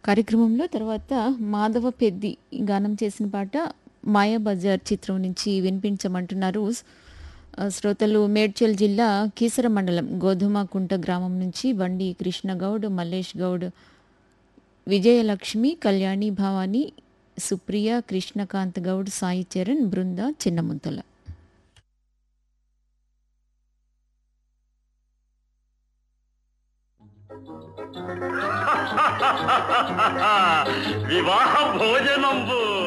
కార్యక్రమంలో తర్వాత మాధవ పెద్ది గానం చేసిన పాట మాయాబజార్ చిత్రం నుంచి వినిపించమంటున్నారు ఆ, శ్రోతలు మేడ్చల్ జిల్లా కీసర మండలం గోధుమకుంట గ్రామం నుంచి బండి కృష్ణగౌడ్ మల్లేష్ గౌడ్ విజయలక్ష్మి కళ్యాణి భవాని సుప్రియ కృష్ణకాంత్ గౌడ్ సాయి చరణ్ బృంద చిన్నముంతల వివాహ భోజనంబు